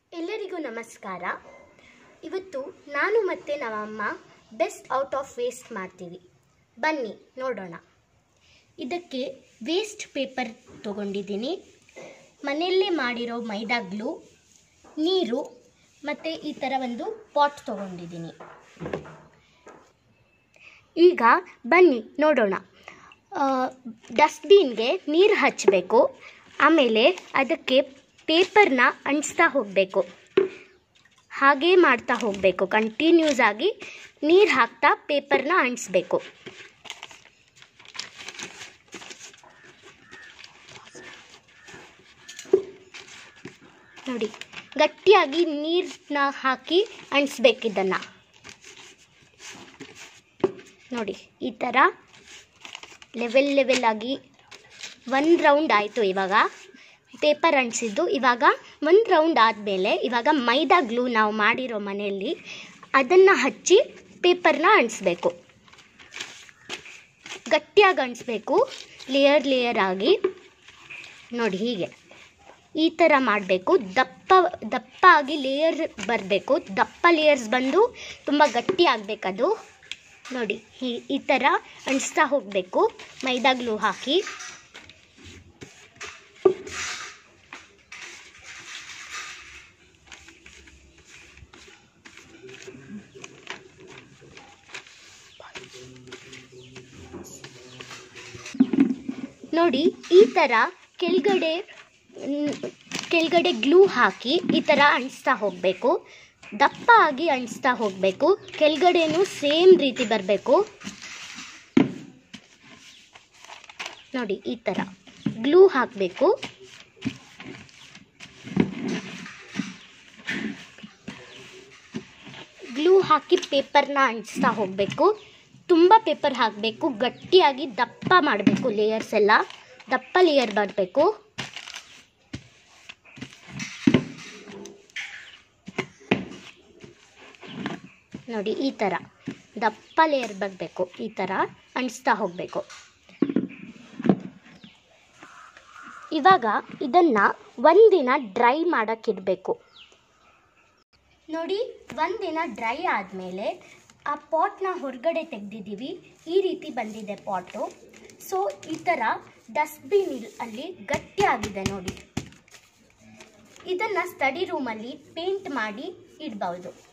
ಎಲ್ಲರಿಗೂ ನಮಸ್ಕಾರ ಇವತ್ತು ನಾನು ಮತ್ತು ನಮ್ಮಮ್ಮ ಬೆಸ್ಟ್ ಔಟ್ ಆಫ್ ವೇಸ್ಟ್ ಮಾಡ್ತೀವಿ ಬನ್ನಿ ನೋಡೋಣ ಇದಕ್ಕೆ ವೇಸ್ಟ್ ಪೇಪರ್ ತೊಗೊಂಡಿದ್ದೀನಿ ಮನೆಯಲ್ಲೇ ಮಾಡಿರೋ ಮೈದಾ ಗ್ಲೂ ನೀರು ಮತ್ತು ಈ ಥರ ಒಂದು ಪಾಟ್ ತೊಗೊಂಡಿದ್ದೀನಿ ಈಗ ಬನ್ನಿ ನೋಡೋಣ ಡಸ್ಟ್ಬಿನ್ಗೆ ನೀರು ಹಚ್ಚಬೇಕು ಆಮೇಲೆ ಅದಕ್ಕೆ ಪೇಪರ್ನ ಅಂಟಿಸ್ತಾ ಹೋಗಬೇಕು ಹಾಗೇ ಮಾಡ್ತಾ ಹೋಗಬೇಕು ಕಂಟಿನ್ಯೂಸ್ ಆಗಿ ನೀರು ಹಾಕ್ತಾ ಪೇಪರ್ನ ಅಂಟಿಸ್ಬೇಕು ನೋಡಿ ಗಟ್ಟಿಯಾಗಿ ನೀರನ್ನ ಹಾಕಿ ಅಂಟಿಸ್ಬೇಕು ಇದನ್ನು ನೋಡಿ ಈ ಥರ ಲೆವೆಲ್ ಲೆವೆಲ್ ಆಗಿ ಒಂದು ರೌಂಡ್ ಆಯಿತು ಇವಾಗ ಪೇಪರ್ ಅಂಟಿಸಿದ್ದು ಇವಾಗ ಒಂದು ರೌಂಡ್ ಆದಮೇಲೆ ಇವಾಗ ಮೈದಾ ಗ್ಲೂ ನಾವು ಮಾಡಿರೋ ಮನೆಯಲ್ಲಿ ಅದನ್ನು ಹಚ್ಚಿ ಪೇಪರ್ನ ಅಂಟಿಸ್ಬೇಕು ಗಟ್ಟಿಯಾಗಿ ಅಂಟಿಸ್ಬೇಕು ಲೇಯರ್ ಲೇಯರ್ ಆಗಿ ನೋಡಿ ಹೀಗೆ ಈ ಥರ ಮಾಡಬೇಕು ದಪ್ಪ ದಪ್ಪ ಆಗಿ ಲೇಯರ್ ಬರಬೇಕು ದಪ್ಪ ಲೇಯರ್ಸ್ ಬಂದು ತುಂಬ ಗಟ್ಟಿ ಆಗಬೇಕದು ನೋಡಿ ಈ ಈ ಥರ ಅಂಟಿಸ್ತಾ ಹೋಗಬೇಕು ಮೈದಾ ಗ್ಲೂ ಹಾಕಿ ನೋಡಿ ಈ ಥರ ಕೆಳಗಡೆ ಮ್, ಕೆಳಗಡೆ ಗ್ಲೂ ಹಾಕಿ ಈ ಥರ ಅಂಟಿಸ್ತಾ ಹೋಗಬೇಕು ದಪ್ಪ ಆಗಿ ಅಂಟಿಸ್ತಾ ಹೋಗಬೇಕು ಕೆಳಗಡೆನೂ ಸೇಮ್ ರೀತಿ ಬರಬೇಕು ನೋಡಿ ಈ ಥರ ಗ್ಲೂ ಹಾಕಬೇಕು ಗ್ಲೂ ಹಾಕಿ ಪೇಪರ್ನ ಅಂಟಿಸ್ತಾ ಹೋಗಬೇಕು ತುಂಬ ಪೇಪರ್ ಹಾಕಬೇಕು ಗಟ್ಟಿಯಾಗಿ ದಪ್ಪ ಮಾಡಬೇಕು ಲೇಯರ್ಸ್ ಎಲ್ಲ ದಪ್ಪ ಲೇಯರ್ ಬರಬೇಕು ನೋಡಿ ಈ ಥರ ದಪ್ಪ ಲೇಯರ್ ಬರಬೇಕು ಈ ಥರ ಅಂಟಿಸ್ತಾ ಹೋಗಬೇಕು ಇವಾಗ ಇದನ್ನು ಒಂದಿನ ಡ್ರೈ ಮಾಡೋಕ್ಕಿಡಬೇಕು ನೋಡಿ ಒಂದಿನ ಡ್ರೈ ಆದಮೇಲೆ ಆ ಪಾಟ್ನ ಹೊರಗಡೆ ತೆಗೆದಿದ್ದೀವಿ ಈ ರೀತಿ ಬಂದಿದೆ ಪಾಟು ಸೊ ಈ ಥರ ಡಸ್ಟ್ಬಿನ್ ಅಲ್ಲಿ ಗಟ್ಟಿಯಾಗಿದೆ ನೋಡಿ ಇದನ್ನು ಸ್ಟಡಿ ರೂಮಲ್ಲಿ ಪೇಂಟ್ ಮಾಡಿ ಇಡ್ಬೋದು